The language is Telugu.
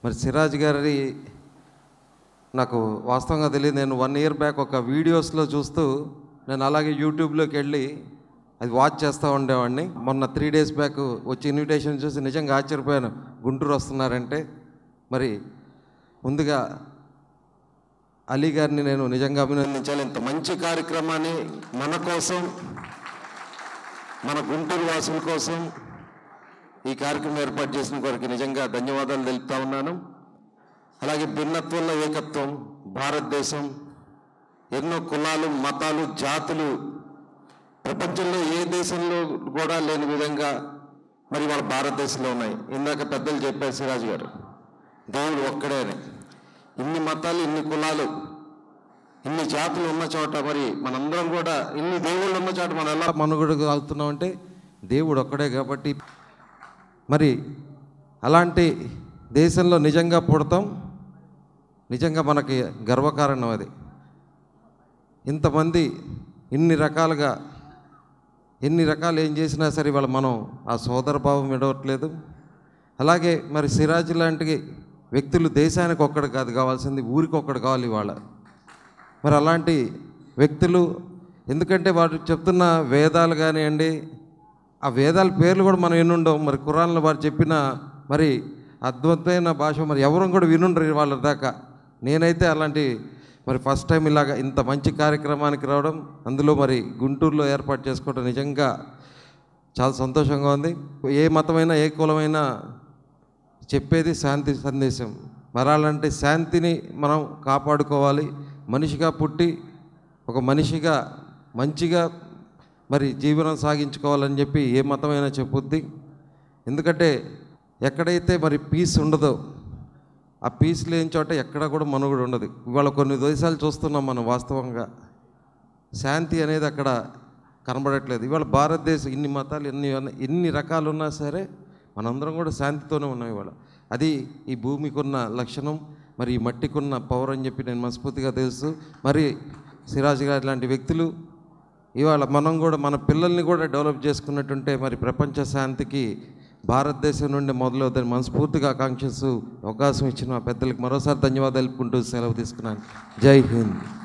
మరి సిరాజ్ గారి నాకు వాస్తవంగా తెలియదు నేను వన్ ఇయర్ బ్యాక్ ఒక వీడియోస్లో చూస్తూ నేను అలాగే యూట్యూబ్లోకి వెళ్ళి అది వాచ్ చేస్తూ ఉండేవాడిని మొన్న త్రీ డేస్ బ్యాక్ వచ్చి ఇన్విటేషన్ చూసి నిజంగా ఆశ్చర్యపోయాను గుంటూరు వస్తున్నారంటే మరి ముందుగా అలీ గారిని నేను నిజంగా అభినందించాలి ఇంత మంచి కార్యక్రమాన్ని మన కోసం మన గుంటూరు వాసుల కోసం ఈ కార్యక్రమం ఏర్పాటు చేసిన కొరకు నిజంగా ధన్యవాదాలు తెలుపుతా ఉన్నాను అలాగే భిన్నత్వంలో ఏకత్వం భారతదేశం ఎన్నో కులాలు మతాలు జాతులు ప్రపంచంలో ఏ దేశంలో కూడా లేని విధంగా మరి వాళ్ళ భారతదేశంలో ఉన్నాయి ఇందాక పెద్దలు చెప్పారు సిరాజు గారు దేవుడు ఒక్కడే అని ఇన్ని మతాలు ఇన్ని కులాలు ఇన్ని జాతులు ఉన్న చోట మరి మనందరం కూడా ఇన్ని దేవుళ్ళు ఉన్న చోట మనం ఎలా మనుగడ అవుతున్నాం అంటే దేవుడు ఒక్కడే కాబట్టి మరి అలాంటి దేశంలో నిజంగా పుడతాం నిజంగా మనకి గర్వకారణం అది ఇంతమంది ఇన్ని రకాలుగా ఎన్ని రకాలు ఏం చేసినా సరే ఇవాళ మనం ఆ సోదర భావం విడవట్లేదు అలాగే మరి సిరాజ్ లాంటి వ్యక్తులు దేశానికి ఒక్కడు కాదు కావాల్సింది ఊరికి ఒక్కడు కావాలి ఇవాళ మరి అలాంటి వ్యక్తులు ఎందుకంటే వారు చెప్తున్న వేదాలు కానివ్వండి ఆ వేదాల పేర్లు కూడా మనం వినుండవు మరి కురాన్లో వారు చెప్పిన మరి అద్భుతమైన భాష మరి ఎవరు కూడా వినుండరు వాళ్ళ దాకా నేనైతే అలాంటి మరి ఫస్ట్ టైం ఇలాగ ఇంత మంచి కార్యక్రమానికి రావడం అందులో మరి గుంటూరులో ఏర్పాటు చేసుకోవడం నిజంగా చాలా సంతోషంగా ఉంది ఏ మతమైనా ఏ కులమైనా చెప్పేది శాంతి సందేశం మరాలంటే శాంతిని మనం కాపాడుకోవాలి మనిషిగా పుట్టి ఒక మనిషిగా మంచిగా మరి జీవనం సాగించుకోవాలని చెప్పి ఏ మతమైనా చెప్పుద్ది ఎందుకంటే ఎక్కడైతే మరి పీస్ ఉండదో ఆ పీస్ లేని చోట ఎక్కడ కూడా మనుగడ ఉండదు ఇవాళ కొన్ని దేశాలు చూస్తున్నాం మనం వాస్తవంగా శాంతి అనేది అక్కడ కనబడట్లేదు ఇవాళ భారతదేశం ఇన్ని మతాలు ఎన్ని ఉన్న- ఎన్ని రకాలు ఉన్నా సరే మనందరం కూడా శాంతితోనే ఉన్నాం ఇవాళ అది ఈ భూమికి ఉన్న లక్షణం మరి ఈ మట్టికి ఉన్న పవర్ అని చెప్పి నేను మనస్ఫూర్తిగా తెలుసు మరి సిరాజ్ గారు లాంటి వ్యక్తులు ఇవాళ మనం కూడా మన పిల్లల్ని కూడా డెవలప్ చేసుకున్నట్టుంటే మరి ప్రపంచ శాంతికి భారతదేశం నుండి మొదలవుతుంది మనస్ఫూర్తిగా ఆకాంక్షిస్తూ అవకాశం ఇచ్చిన మా పెద్దలకు మరోసారి ధన్యవాదాలు తెలుపుకుంటూ సెలవు తీసుకున్నాను జై హింద్